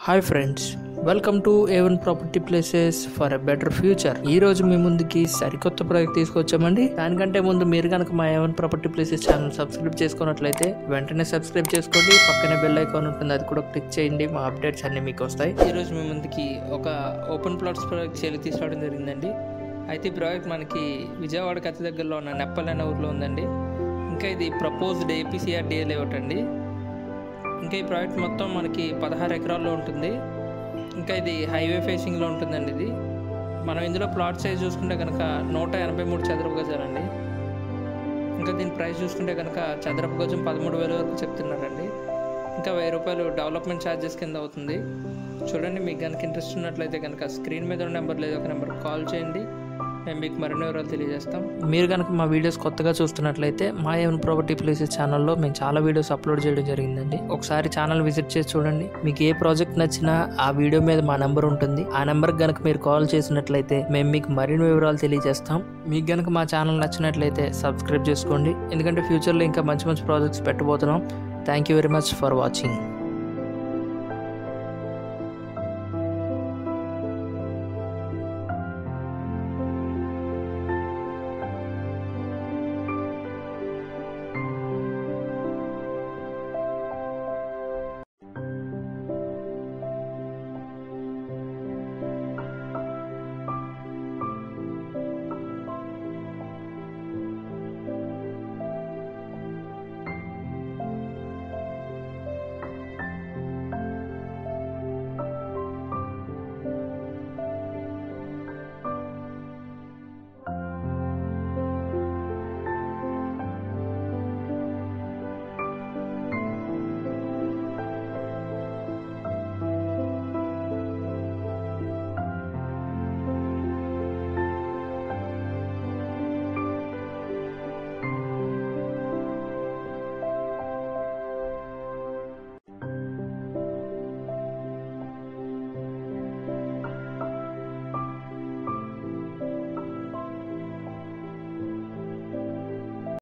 hi friends welcome to A one property places for a better future ఈ రోజు మీ ముందుకి సరికొత్త ప్రాజెక్ట్ తీసుకొచ్చామండి దానికంటే ముందు మీరు కనుక మా A one property places channel subscribe చేసుకున్నట్లయితే వెంటనే సబ్స్క్రైబ్ చేసుకోండి పక్కనే బెల్ ఐకాన్ ఉంటుంది అది కూడా క్లిక్ చేయండి మా అప్డేట్స్ అన్ని మీకు వస్తాయి ఈ రోజు మీ ముందుకి ఒక ఓపెన్ ప్లాట్స్ ప్రాజెక్ట్ సేల్ తీసుకురావడం జరిగిందండి అయితే ఈ ప్రాజెక్ట్ మనకి విజయవాడకి అతి దగ్గరలో ఉన్న నెప్పల్ అనే ఊర్లో ఉందండి ఇంకా ఇది ప్రపోజ్డ్ ఏపీసీఆర్ డిఏ లేఅవుట్ అండి ఇంకా ఈ ప్రాజెక్ట్ మొత్తం మనకి పదహారు ఎకరాల్లో ఉంటుంది ఇంకా ఇది హైవే ఫేసింగ్లో ఉంటుందండి ఇది మనం ఇందులో ప్లాట్ సైజ్ చూసుకుంటే కనుక నూట ఎనభై మూడు చదరపు గజాలండి ఇంకా దీని ప్రైస్ చూసుకుంటే కనుక చదరపు గజం పదమూడు వేల వరకు చెప్తున్నారండి ఇంకా వెయ్యి రూపాయలు డెవలప్మెంట్ ఛార్జెస్ కింద అవుతుంది చూడండి మీకు కనుక ఇంట్రెస్ట్ ఉన్నట్లయితే కనుక స్క్రీన్ మీద ఉన్న నెంబర్ లేదా ఒక నెంబర్ కాల్ చేయండి మేము మీకు మరిన్ని వివరాలు తెలియజేస్తాం మీరు కనుక మా వీడియోస్ కొత్తగా చూస్తున్నట్లయితే మా ఏమన్ ప్రాపర్టీ ప్లేసెస్ ఛానల్లో మేము చాలా వీడియోస్ అప్లోడ్ చేయడం జరిగిందండి ఒకసారి ఛానల్ విజిట్ చేసి చూడండి మీకు ఏ ప్రాజెక్ట్ నచ్చినా ఆ వీడియో మీద మా నెంబర్ ఉంటుంది ఆ నెంబర్ కనుక మీరు కాల్ చేసినట్లయితే మేము మీకు మరిన్ని వివరాలు తెలియజేస్తాం మీకు కనుక మా ఛానల్ నచ్చినట్లయితే సబ్స్క్రైబ్ చేసుకోండి ఎందుకంటే ఫ్యూచర్లో ఇంకా మంచి మంచి ప్రాజెక్ట్స్ పెట్టబోతున్నాం thank you very much for watching